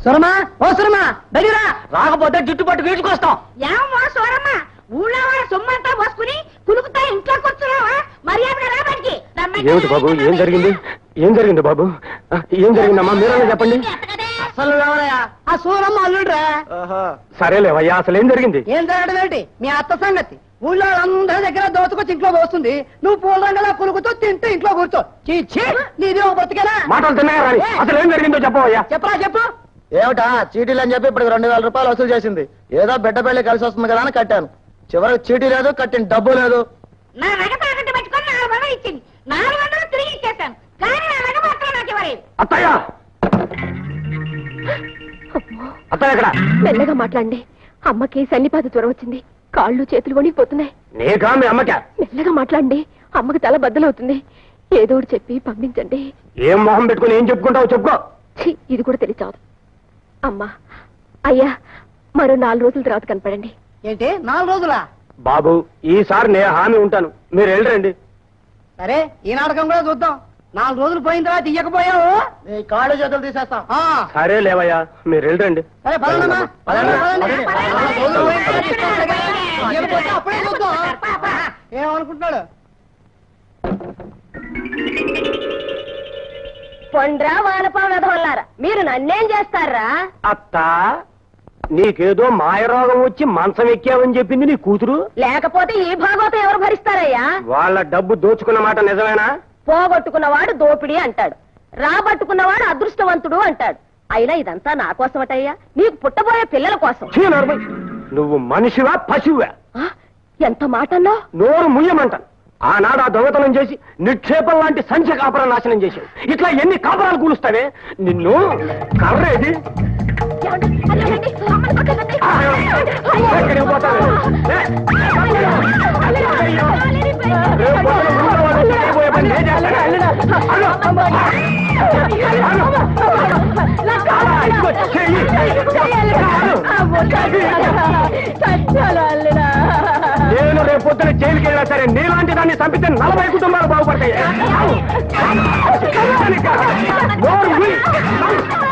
సురమా ఓ సురమా దగ్గరా రాకపోతే జుట్టు పట్టు వీడ్చుకొస్తాం ఏమో సోరమ్మ ఊళ్ళో వాళ్ళ సొమ్మంతా పోసుకుని కులుకుతా ఇంట్లో కూర్చున్నావా మర్యాదగా రా బయటికి రమ్మంటే ఏమిటి బాబు ఏం జరిగింది ఏం జరిగింది బాబు ఆ, ఏం జరిగిందమ్మా మీరన్నా చెప్పండి అసలు ఎవరయ్యా ఆ సూరమ్మ అల్లుడురా సరేలేవయ్యా అసలు ఏం జరిగింది ఏం జరగడం ఏంటి మీ అత్త సంగతి ఊళ్ళో అందరి దగ్గర దోచుకొచ్చి ఇంట్లో పోస్తుంది నువ్వు పూల రంగలా కులుకుతూ తింటూ ఇంట్లో కూర్చో చీచి నీది ఒక బతికేనా మాటలు తిన్నాయా రాని అసలు ఏం జరిగిందో చెప్పవయ్యా చెప్పరా చెప్పు ఏమిటా చీటీలు అని చెప్పి ఇప్పుడు రెండు వేల రూపాయలు వసూలు చేసింది ఏదో బిడ్డ పెళ్లి కలిసి వస్తుంది కదా అని కట్టాను చివరికి చీటీ లేదు కట్టిన డబ్బు లేదు నా నగ తాకట్టు పెట్టుకొని నాలుగు వందలు ఇచ్చింది నాలుగు వందలు తిరిగి ఇచ్చేస్తాను కానీ నా నగ మాత్రం నాకు ఇవ్వలేదు అత్తయ్య అత్తయ్య ఎక్కడ మెల్లగా మాట్లాడండి అమ్మకి సన్నిపాత జ్వరం వచ్చింది కాళ్ళు చేతులు వణికిపోతున్నాయి నీకా మీ అమ్మకా మెల్లగా మాట్లాడండి అమ్మకి తల బద్దలవుతుంది ఏదో ఒకటి చెప్పి పంపించండి ఏం మొహం పెట్టుకుని ఏం చెప్పుకుంటావు చెప్పుకో ఛీ, ఇది కూడా తెలియచావదు అమ్మా అయ్యా మరో నాలుగు రోజుల తర్వాత కనపడండి ఏంటి నాలుగు రోజులా బాబు ఈసారి నేను హామీ ఉంటాను మీరు వెళ్ళరండి సరే ఈ నాటకం కూడా చూద్దాం నాలుగు రోజులు పోయిన తర్వాత ఇయ్యకపోయావు నీ కాళ్ళు చేతులు తీసేస్తాం ఆ, సరే లేవయ్యా మీరు వెళ్ళరండి సరే పదండమ్మా పదండి, పదండి. పదండి. నాలుగు రోజులు పోయిన తర్వాత ఇస్తాడు కదా. ఇయ్యకపోతే అప్పుడే చూద్దాం ఏమనుకుంటున్నాడు పొండ్రా వానపావనదోళ్ళారా మీరు నన్నేం చేస్తారా అత్త నీకేదో మాయరోగం వచ్చి మంచం ఎక్కావని చెప్పింది నీ కూతురు లేకపోతే ఈ భాగవతం ఎవరు భరిస్తారయ్యా వాళ్ళ డబ్బు దోచుకున్న మాట నిజమేనా పోగొట్టుకున్నవాడు దోపిడి అంటాడు రాబట్టుకున్నవాడు అదృష్టవంతుడు అంటాడు అయినా ఇదంతా నా కోసమటయ్యా నీకు పుట్టబోయే పిల్లల కోసం ఛీ, నోర్మై. నువ్వు మనిషివా పశువా ఆ, ఎంత మాటల్లో నోరు ముయ్యమంటాను ఆనాడు ఆ దొంగతనం చేసి నిక్షేపం లాంటి సంఖ్య కాపురం నాశనం చేశావు ఇట్లా ఎన్ని కాపురాలు కూలుస్తావే నిన్ను కర్రేది ఎక్కడికి పోతావు? లే. రేపు పొద్దున ముందు వాళ్ళు చేయబోయే పని నేను చేస్తాను. అల్లు. అలా, ఇదిగో చెయ్యి. నేను రేపు పొద్దున జైలుకి వెళ్ళినా సరే నీలాంటి దాన్ని చంపితే నలభై కుటుంబాలు బాగుపడతాయి నోరు మూయి.